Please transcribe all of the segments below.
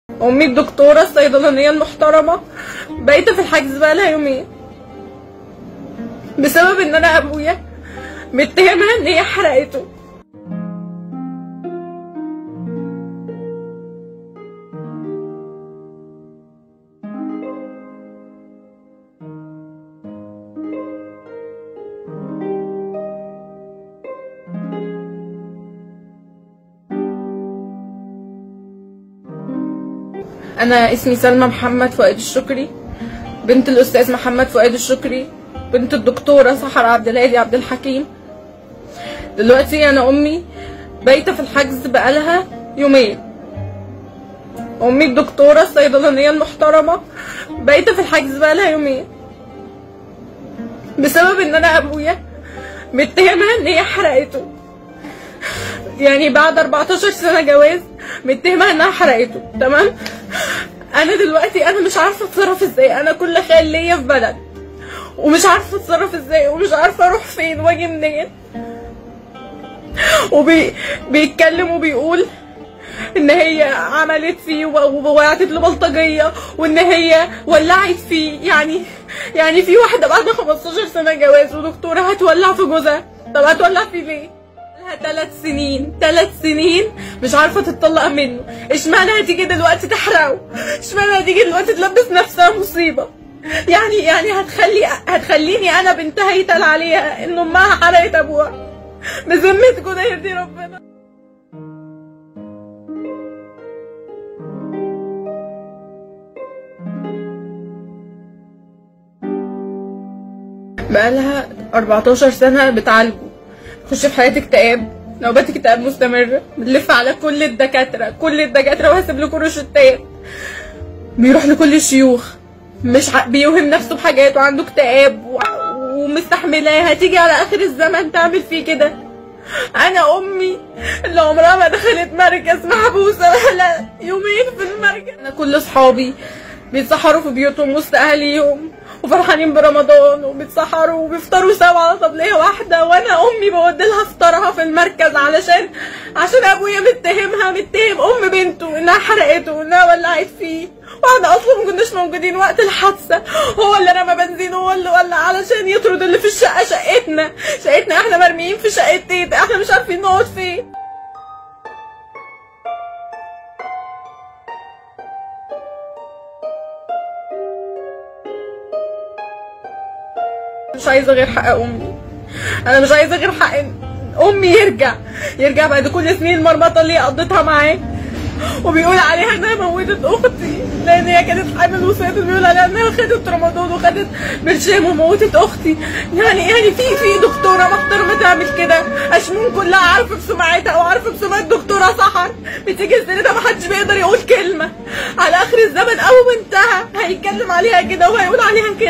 امي الدكتوره الصيدلانيه المحترمه بايته في الحجز بقالها يومين بسبب ان انا ابويا متهمها ان هي حرقته انا اسمي سلمى محمد فؤاد الشكري بنت الاستاذ محمد فؤاد الشكري بنت الدكتوره سحر عبد الهادي عبد الحكيم دلوقتي انا امي بايته في الحجز بقالها يومين امي الدكتوره الصيدلانيه المحترمه بايته في الحجز بقالها يومين بسبب ان انا ابويا متهمها ان هي حرقته يعني بعد 14 سنه جواز متهمه انها حرقته تمام انا دلوقتي انا مش عارفه اتصرف ازاي انا كل خيال ليا في بلد ومش عارفه اتصرف ازاي ومش عارفه اروح فين واجي منين وبيتكلم وبيقول ان هي عملت فيه ووقعت له بلطجيه وان هي ولعت فيه يعني يعني في واحده بعد 15 سنه جواز ودكتوره هتولع في جوزها طب هتولع فيه ليه؟ لها ثلاث سنين ثلاث سنين مش عارفه تتطلق منه اشمعنى هتيجي دلوقتي تحرقه اشمعنى هتيجي دلوقتي تلبس نفسها مصيبه يعني يعني هتخلي هتخليني انا بنتها يتقال عليها ان امها حرقت ابوها بذمتكم ده يرضي ربنا بقالها 14 سنة بتعالجه تخش في حياة اكتئاب نوبات اكتئاب مستمرة بنلف على كل الدكاترة كل الدكاترة وهسيب لكم روشتات بيروح لكل الشيوخ مش ح... بيوهم نفسه بحاجات وعنده اكتئاب و... ومستحملاه هتيجي على اخر الزمن تعمل فيه كده انا امي اللي عمرها ما دخلت مركز محبوسه ولا يومين في المركز انا كل اصحابي بيتسحروا في بيوتهم وسط اهاليهم وفرحانين برمضان وبيتسحروا وبيفطروا سوا على طبلية واحدة وانا امي بودي لها فطارها في المركز علشان عشان ابويا متهمها متهم ام بنته انها حرقته وانها ولعت فيه واحنا اصلا ما كناش موجودين وقت الحادثة هو اللي رمى بنزين هو اللي ولع علشان يطرد اللي في الشقة شقتنا شقتنا احنا مرميين في شقة تيتا احنا مش عارفين نقعد فين مش عايزه غير حق امي انا مش عايزه غير حق امي يرجع يرجع بعد كل سنين المرمطه اللي قضيتها معاه وبيقول عليها انها موتت اختي لان هي كانت حامل وسادت بيقول عليها انها خدت رمضان وخدت برشام وموتت اختي يعني يعني في في دكتوره محترمه تعمل كده اشمون كلها عارفه بسمعتها وعارفه بسمعه دكتوره سحر بتيجي سيرتها محدش بيقدر يقول كلمه على اخر الزمن اول ما انتهى هيتكلم عليها كده وهيقول عليها كده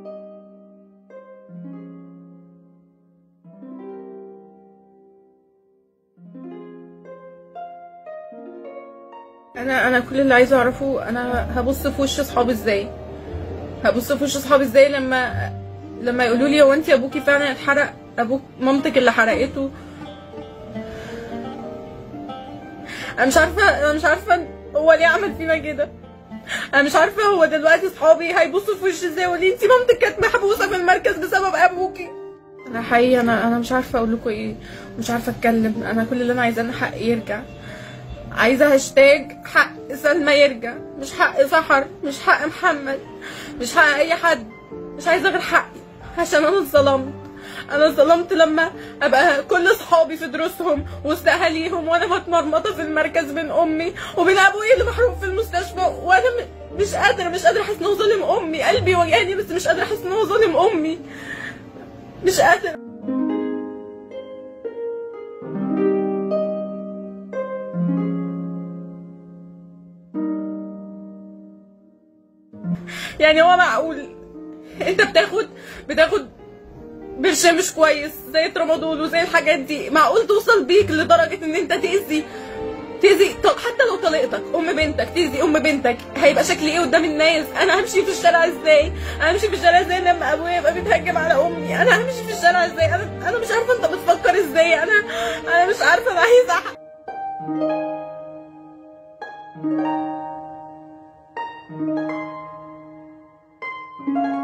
انا انا كل اللي عايزه اعرفه انا هبص في وش اصحابي ازاي هبص في وش اصحابي ازاي لما لما يقولوا لي هو انت ابوكي فعلا اتحرق ابوك مامتك اللي حرقته انا مش عارفه انا مش عارفه هو ليه عمل فينا كده انا مش عارفه هو دلوقتي اصحابي هيبصوا في وشي ازاي يقولوا لي انت مامتك كانت محبوسه في المركز بسبب ابوكي انا حقيقي انا انا مش عارفه اقول لكم ايه مش عارفه اتكلم انا كل اللي انا عايزاه ان حقي يرجع عايزه هاشتاج حق سلمى يرجع مش حق سحر مش حق محمد مش حق اي حد مش عايزه غير حقي عشان انا اتظلمت انا اتظلمت لما ابقى كل اصحابي في دروسهم وسط اهاليهم وانا متمرمطه في المركز بين امي وبين ابويا اللي محروم في المستشفى وانا مش قادره مش قادره احس ان هو ظالم امي قلبي وجعني بس مش قادره احس ان هو ظالم امي مش قادره يعني هو معقول انت بتاخد بتاخد برشام مش كويس زي الترامادول وزي الحاجات دي معقول توصل بيك لدرجه ان انت تاذي تاذي طب حتى لو طليقتك ام بنتك تاذي ام بنتك هيبقى شكلي ايه قدام الناس انا همشي في الشارع ازاي انا همشي في الشارع ازاي لما ابويا يبقى بيتهجم على امي انا همشي في الشارع ازاي انا انا مش عارفه انت بتفكر ازاي انا انا مش عارفه انا عايزه you